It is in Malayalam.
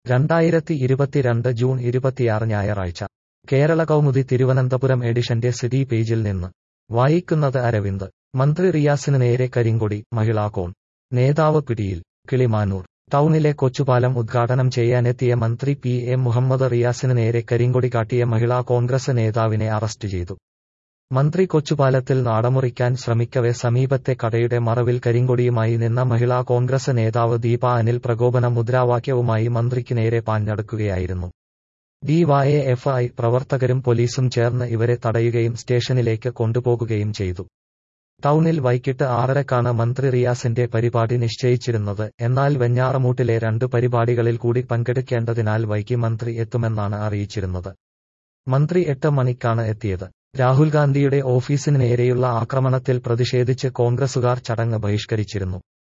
രണ്ടായിരത്തി ഇരുപത്തിരണ്ട് ജൂൺ ഇരുപത്തിയാറ് ഞായറാഴ്ച കേരള കൗമുദി തിരുവനന്തപുരം എഡിഷന്റെ സിറ്റി പേജിൽ നിന്ന് വായിക്കുന്നത് അരവിന്ദ് മന്ത്രി റിയാസിന് നേരെ കരിങ്കൊടി മഹിളാ കോൺ നേതാവ് പിടിയിൽ കിളിമാനൂർ ടൗണിലെ കൊച്ചുപാലം ഉദ്ഘാടനം ചെയ്യാനെത്തിയ മന്ത്രി പി എ മുഹമ്മദ് റിയാസിന് നേരെ കരിങ്കൊടി കാട്ടിയ മഹിളാ കോൺഗ്രസ് നേതാവിനെ അറസ്റ്റ് ചെയ്തു മന്ത്രി കൊച്ചുപാലത്തിൽ നാടമുറിക്കാൻ ശ്രമിക്കവെ സമീപത്തെ കടയുടെ മറവിൽ കരിങ്കൊടിയുമായി നിന്ന മഹിളാ കോൺഗ്രസ് നേതാവ് ദീപ അനിൽ പ്രകോപന മുദ്രാവാക്യവുമായി മന്ത്രിക്ക് നേരെ പാഞ്ഞടുക്കുകയായിരുന്നു ഡിവൈഎഫ്ഐ പ്രവർത്തകരും പോലീസും ചേർന്ന് ഇവരെ തടയുകയും സ്റ്റേഷനിലേക്ക് കൊണ്ടുപോകുകയും ചെയ്തു ടൗണിൽ വൈകിട്ട് ആറരക്കാണ് മന്ത്രി റിയാസിന്റെ പരിപാടി നിശ്ചയിച്ചിരുന്നത് എന്നാൽ വെഞ്ഞാറമൂട്ടിലെ രണ്ട് പരിപാടികളിൽ കൂടി പങ്കെടുക്കേണ്ടതിനാൽ വൈകി മന്ത്രി എത്തുമെന്നാണ് അറിയിച്ചിരുന്നത് മന്ത്രി എട്ട് മണിക്കാണ് എത്തിയത് രാഹുൽ ഗാന്ധിയുടെ ഓഫീസിന് നേരെയുള്ള ആക്രമണത്തിൽ പ്രതിഷേധിച്ച് കോൺഗ്രസുകാർ ചടങ്ങ് ബഹിഷ്കരിച്ചിരുന്നു